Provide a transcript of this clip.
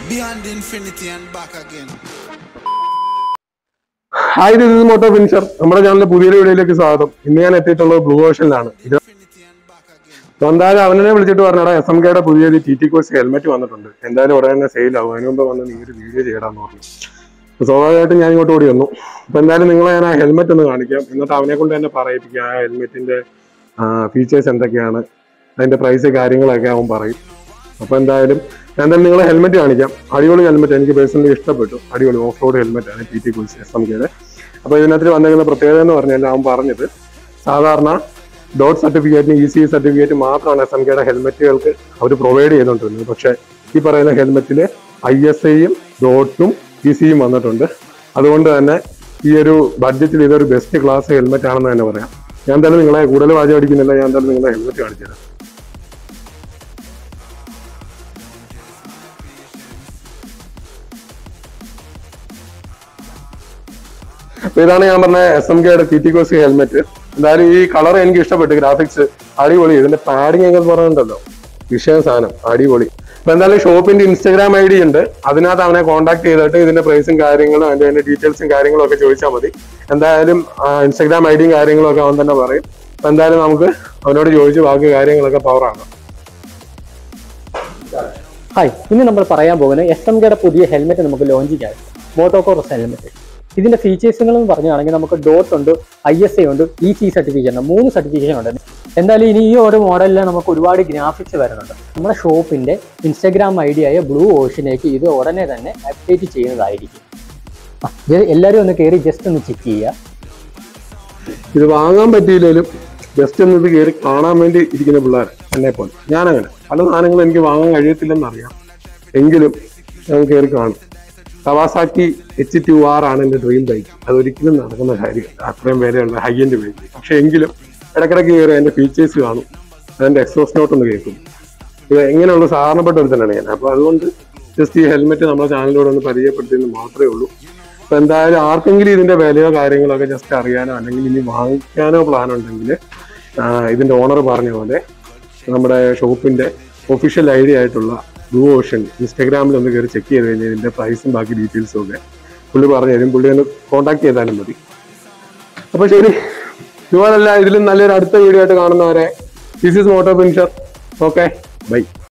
Beyond infinity and back again. Hi this is Moto Finisher നമ്മുടെ ചാനലിലെ പുതിയൊരു വീഡിയോയിലേക്ക് സ്വാഗതം ഇന്ന് ഞാൻ എത്തിയിട്ടുള്ളത് ബ്ലൂ ഓഷനിലാണ് ഇത് Infinity and back again. അപ്പൊ എന്തായാലും അവനെ വിളിച്ചിട്ട് പറഞ്ഞടാ എസ് എം കെയുടെ പുതിയൊരു ടി ടി കോഴ്സ് ഹെൽമെറ്റ് വന്നിട്ടുണ്ട് എന്തായാലും ഉടനെ തന്നെ സെയിൽ ആവും അതിന് മുമ്പ് വന്ന് നീ ഒരു വീഡിയോ ചെയ്യടാന്ന് പറഞ്ഞു അപ്പൊ സ്വാഭാവികമായിട്ടും ഞാൻ ഇങ്ങോട്ട് ഓടി വന്നു അപ്പൊ എന്തായാലും നിങ്ങളെ ഞാൻ ആ ഹെൽമെറ്റ് ഒന്ന് കാണിക്കാം എന്നിട്ട് അവനെ കൊണ്ട് തന്നെ പറയിപ്പിക്കാം ആ ഹെൽമെറ്റിന്റെ ഫീച്ചേഴ്സ് എന്തൊക്കെയാണ് അതിന്റെ പ്രൈസ് കാര്യങ്ങളൊക്കെ അവൻ പറയും അപ്പൊ എന്തായാലും ഞാൻ എന്തായാലും നിങ്ങളെ ഹെൽമെറ്റ് കാണിക്കാം അടിപൊളി ഹെൽമെറ്റ് എനിക്ക് പേഴ്സണലി ഇഷ്ടപ്പെട്ടു അടിപൊളി ഓഫ് റോഡ് ഹെൽമെറ്റ് ആണ് T T course S M കെയുടെ അപ്പൊ ഇതിനകത്ത് വന്നിരിക്കുന്ന പ്രത്യേകത എന്ന് പറഞ്ഞാൽ അവൻ പറഞ്ഞത് സാധാരണ ഡോട്ട് സർട്ടിഫിക്കറ്റിന് ഇ സി സർട്ടിഫിക്കറ്റ് മാത്രമാണ് എസ് എം കെയുടെ ഹെൽമെറ്റുകൾക്ക് അവർ പ്രൊവൈഡ് ചെയ്തുകൊണ്ടിരുന്നത് പക്ഷേ ഈ പറയുന്ന ഹെൽമെറ്റിൽ ഐ എസ് ഐയും ഡോട്ടും ഇ സിയും വന്നിട്ടുണ്ട് അതുകൊണ്ട് തന്നെ ഈ ഒരു ബഡ്ജറ്റിൽ ഇതൊരു ബെസ്റ്റ് ക്ലാസ് ഹെൽമെറ്റ് ആണെന്ന് തന്നെ പറയാം ഞാൻ എന്തായാലും നിങ്ങളെ കൂടുതൽ വാചകം അടിക്കുന്നില്ല ഞാൻ എന്തായാലും നിങ്ങളെ ഹെൽമെറ്റ് കാണിച്ചു തരാം അപ്പൊ ഇതാണ് ഞാൻ പറഞ്ഞ എസ് എം കെയുടെ ടി ടി കോസ് ഹെൽമെറ്റ് എന്തായാലും ഈ കളർ എനിക്ക് ഇഷ്ടപ്പെട്ടു ഗ്രാഫിക്സ് അടിപൊളി ഇതിന്റെ പാഡിങ് ഒക്കെ പറഞ്ഞിട്ടുണ്ടല്ലോ വിഷയം സാധനം അടിപൊളി അപ്പൊ എന്തായാലും ഷോപ്പിന്റെ ഇൻസ്റ്റാഗ്രാം ഐ ഡി ഉണ്ട് അതിനകത്ത് അവനെ കോൺടാക്ട് ചെയ്തിട്ട് ഇതിന്റെ പ്രൈസും കാര്യങ്ങളും അതിന്റെ അതിന്റെ ഡീറ്റെയിൽസും കാര്യങ്ങളും ഒക്കെ ചോദിച്ചാൽ മതി എന്തായാലും ഇൻസ്റ്റാഗ്രാം ഐ ഡിയും കാര്യങ്ങളും ഒക്കെ അവൻ തന്നെ പറയും അപ്പൊ എന്തായാലും നമുക്ക് അവനോട് ചോദിച്ച് ബാക്കി കാര്യങ്ങളൊക്കെ പവറാണ് ഹായ് ഇന്ന് നമ്മൾ പറയാൻ പോകുന്നത് എസ് എം കെയുടെ പുതിയ ഹെൽമെറ്റ് നമുക്ക് ലോഞ്ച് ചെയ്യാം മോട്ടോകോറസ് ഹെൽമെറ്റ് ഇതിന്റെ ഫീച്ചേഴ്സുകൾ എന്ന് പറയുകയാണെങ്കിൽ നമുക്ക് ഡോട്ട് ഉണ്ട് ഐ എസ് ഐ ഉണ്ട് ഇ സി സർട്ടിഫിക്കേഷൻ ഉണ്ട് മൂന്ന് സർട്ടിഫിക്കേഷൻ ഉണ്ട് എന്തായാലും ഇനി ഈ ഒരു മോഡലിൽ നമുക്ക് ഒരുപാട് ഗ്രാഫിക്സ് വരുന്നുണ്ട് നമ്മുടെ ഷോപ്പിന്റെ ഇൻസ്റ്റാഗ്രാം ഐ ഡി ആയ ബ്ലൂ ഓഷനിലേക്ക് ഇത് ഉടനെ തന്നെ അപ്ഡേറ്റ് ചെയ്യുന്നതായിരിക്കും ആ, ഇത് എല്ലാവരും ഒന്ന് കയറി ജസ്റ്റ് ഒന്ന് ചെക്ക് ചെയ്യുക ഇത് വാങ്ങാൻ പറ്റിയില്ലെങ്കിലും ജസ്റ്റ് ഒന്ന് ഇത് കയറി കാണാൻ വേണ്ടി ഇരിക്കുന്ന പിള്ളേർ എന്നെ പോലെ ഞാനങ്ങനെ പല സാധനങ്ങളും എനിക്ക് വാങ്ങാൻ കഴിയത്തില്ലെന്ന് അറിയാം എങ്കിലും ഞാൻ കയറി കാണും കവാസാക്കി എച്ച് ടു ആർ ആണ് എൻ്റെ ഡ്രീം ബൈക്ക് അതൊരിക്കലും നടക്കുന്ന കാര്യമല്ല അത്രയും വിലയുള്ള ഹൈ എൻഡ് ബൈക്ക് പക്ഷെ എങ്കിലും ഇടയ്ക്കിടയ്ക്ക് കയറി അതിന്റെ ഫീച്ചേഴ്സ് കാണും അതിന്റെ എക്സോസ് നോട്ട് ഒന്ന് കേൾക്കും ഇത് എങ്ങനെയുള്ള സാധാരണപ്പെട്ട ഒരു തന്നെയാണ് ഞാൻ അപ്പൊ അതുകൊണ്ട് ജസ്റ്റ് ഈ ഹെൽമെറ്റ് നമ്മുടെ ചാനലിലൂടെ ഒന്ന് പരിചയപ്പെടുത്തിയെന്ന് മാത്രമേ ഉള്ളൂ അപ്പൊ എന്തായാലും ആർക്കെങ്കിലും ഇതിന്റെ വിലയോ കാര്യങ്ങളോ ഒക്കെ ജസ്റ്റ് അറിയാനോ അല്ലെങ്കിൽ ഇനി വാങ്ങിക്കാനോ പ്ലാൻ ഉണ്ടെങ്കിൽ ഇതിന്റെ ഓണർ പറഞ്ഞ പോലെ നമ്മുടെ ഷോപ്പിന്റെ ഒഫീഷ്യൽ ഐ ഡി ആയിട്ടുള്ള ബ്ലൂ ഓഷൻ ഇൻസ്റ്റാഗ്രാമിൽ ഒന്ന് കയറി ചെക്ക് ചെയ്ത് കഴിഞ്ഞാൽ ഇതിന്റെ പ്രൈസും ബാക്കി ഡീറ്റെയിൽസും ഒക്കെ പുള്ളി പറഞ്ഞു തരും പുള്ളി ഒന്ന് കോൺടാക്ട് ചെയ്താലും മതി അപ്പൊ ശരി ഇതുപോലല്ല ഇതിലും നല്ലൊരു അടുത്ത വീഡിയോ ആയിട്ട് കാണുന്നവരെ this is Moto Finisher okay by